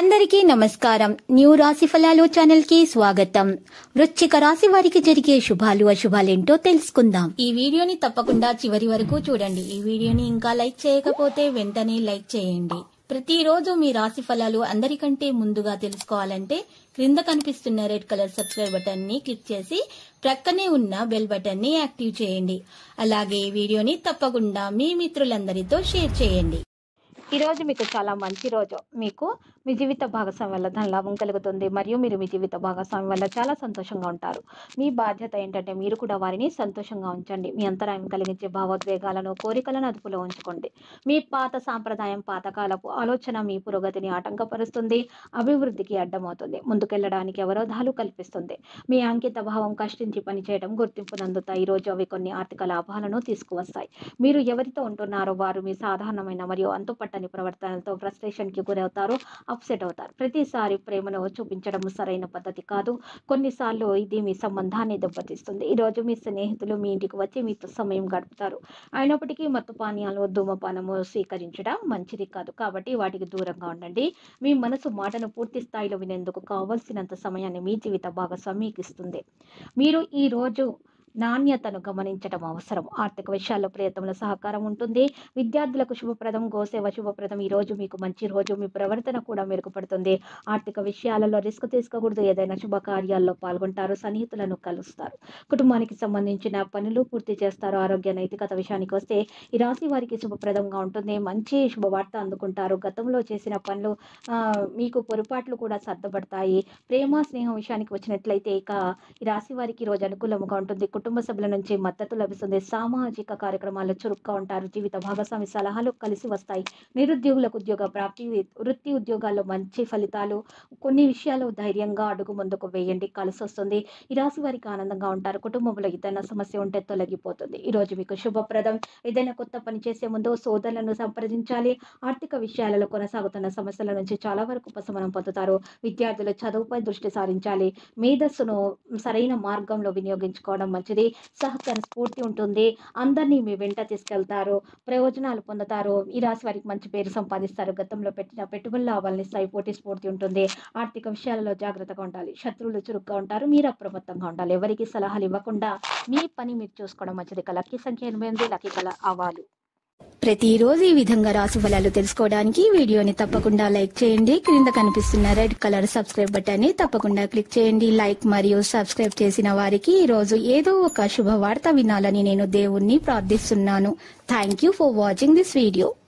అందరికీ నమస్కారం న్యూ రాశి ఫలాలు ఛానల్ కి స్వాగతం వృశ్చిక రాశి వారికి జరిగే శుభాలు అశుభాలేంటో తెలుసుకుందాం ఈ వీడియోని తప్పకుండా చివరి వరకు చూడండి ఈ వీడియోని ఇంకా లైక్ చేయకపోతే వెంటనే లైక్ చేయండి ప్రతిరోజు మీ రాశి ఫలాలు అందరికంటే ముందుగా తెలుసుకోవాలంటే క్రింద కనిపిస్తున్న రెడ్ కలర్ సబ్స్క్రైబ్ బటన్ ని క్లిక్ చేసి ప్రక్కనే ఉన్న బెల్ బటన్ ని యాక్టివ్ చేయండి అలాగే ఈ వీడియోని తప్పకుండా మీ మిత్రులందరితో షేర్ చేయండి ఈ రోజు మీకు చాలా మంచి రోజు మీకు మీ జీవిత భాగస్వామి వల్ల ధన లాభం కలుగుతుంది మరియు మీరు మీ జీవిత భాగస్వామి వల్ల చాలా సంతోషంగా ఉంటారు మీ బాధ్యత ఏంటంటే మీరు కూడా వారిని సంతోషంగా ఉంచండి మీ అంతరాయం కలిగించే భావోద్వేగాలను కోరికలను అదుపులో ఉంచుకోండి మీ పాత సాంప్రదాయం పాతకాలపు ఆలోచన మీ పురోగతిని ఆటంకపరుస్తుంది అభివృద్ధికి అడ్డమవుతుంది ముందుకెళ్లడానికి అవరోధాలు కల్పిస్తుంది మీ అంకిత భావం కష్టించి పనిచేయడం గుర్తింపునందుతాయి ఈ రోజు అవి కొన్ని ఆర్థిక లాభాలను తీసుకువస్తాయి మీరు ఎవరితో ఉంటున్నారో వారు మీ సాధారణమైన మరియు అంతుపట్టని ప్రవర్తనలతో ఫ్రస్ట్రేషన్ కి గురవుతారు అప్సెట్ అవుతారు ప్రతిసారి ప్రేమను చూపించడం సరైన పద్ధతి కాదు కొన్నిసార్లు ఇది మీ సంబంధాన్ని దెబ్బతీస్తుంది ఈ రోజు మీ స్నేహితులు మీ ఇంటికి వచ్చి మీతో సమయం గడుపుతారు అయినప్పటికీ మత్తు పానీయాలు ధూమపానము స్వీకరించడం మంచిది కాదు కాబట్టి వాటికి దూరంగా ఉండండి మీ మనసు మాటను పూర్తి స్థాయిలో వినేందుకు కావలసినంత సమయాన్ని మీ జీవిత భాగస్వామి మీకు ఇస్తుంది మీరు ఈ రోజు నాణ్యతను గమనించడం అవసరం ఆర్థిక విషయాల్లో ప్రయత్నంలో సహకారం ఉంటుంది విద్యార్థులకు శుభప్రదం గోసేవ శుభప్రదం ఈ రోజు మీకు మంచి రోజు మీ ప్రవర్తన కూడా మెరుగుపడుతుంది ఆర్థిక విషయాలలో రిస్క్ తీసుకోకూడదు ఏదైనా శుభకార్యాల్లో పాల్గొంటారు సన్నిహితులను కలుస్తారు కుటుంబానికి సంబంధించిన పనులు పూర్తి చేస్తారు ఆరోగ్య నైతికత విషయానికి వస్తే ఈ రాశి వారికి శుభప్రదంగా ఉంటుంది మంచి శుభవార్త అందుకుంటారు గతంలో చేసిన పనులు ఆ, మీకు పొరపాట్లు కూడా సర్దపడతాయి ప్రేమ స్నేహం విషయానికి వచ్చినట్లయితే ఇక ఈ రాశి వారికి ఈ రోజు అనుకూలంగా ఉంటుంది కుటుంబ సభ్యుల నుంచి మద్దతు లభిస్తుంది సామాజిక కార్యక్రమాల్లో చురుగ్గా ఉంటారు జీవిత భాగస్వామి సలహాలు కలిసి వస్తాయి నిరుద్యోగులకు ఉద్యోగ ప్రాప్తి వృత్తి ఉద్యోగాల్లో మంచి ఫలితాలు కొన్ని విషయాలు ధైర్యంగా అడుగు ముందుకు వేయండి కలిసి వస్తుంది ఈ రాశి వారికి ఆనందంగా ఉంటారు కుటుంబంలో ఏదైనా సమస్య ఉంటే తొలగిపోతుంది ఈ రోజు మీకు శుభప్రదం ఏదైనా కొత్త పని చేసే ముందు సోదరులను సంప్రదించాలి ఆర్థిక విషయాలలో కొనసాగుతున్న సమస్యల నుంచి చాలా వరకు ఉపశమనం పొందుతారు విద్యార్థులు చదువుపై దృష్టి సారించాలి మేధస్సును సరైన మార్గంలో వినియోగించుకోవడం మంచిది సహకార స్ఫూర్తి ఉంటుంది అందరినీ మీ వెంట తీసుకెళ్తారు ప్రయోజనాలు పొందుతారు ఈ రాశి వారికి మంచి పేరు సంపాదిస్తారు గతంలో పెట్టిన పెట్టుబడుల లాభాలని ఇస్తాయి పోటీ స్ఫూర్తి ఉంటుంది ఆర్థిక విషయాలలో జాగ్రత్తగా ఉండాలి శత్రువులు చురుగ్గా ఉంటారు మీరు అప్రమత్తంగా ఉండాలి ఎవరికి సలహాలు ఇవ్వకుండా మీ పని మీరు చూసుకోవడం మంచిది ఇక లక్కీ సంఖ్య ఎనిమిది ఎనిమిది లక్కీ కల అవాలు ప్రతిరోజు ఈ విధంగా రాశి ఫలాలు తెలుసుకోవడానికి వీడియోని తప్పకుండా లైక్ చేయండి క్రింద కనిపిస్తున్న రెడ్ కలర్ సబ్స్క్రైబ్ బటన్ ని తప్పకుండా క్లిక్ చేయండి లైక్ మరియు సబ్స్క్రైబ్ చేసిన వారికి ఈ రోజు ఏదో ఒక శుభవార్త వినాలని నేను దేవుణ్ణి ప్రార్థిస్తున్నాను thank you for watching this video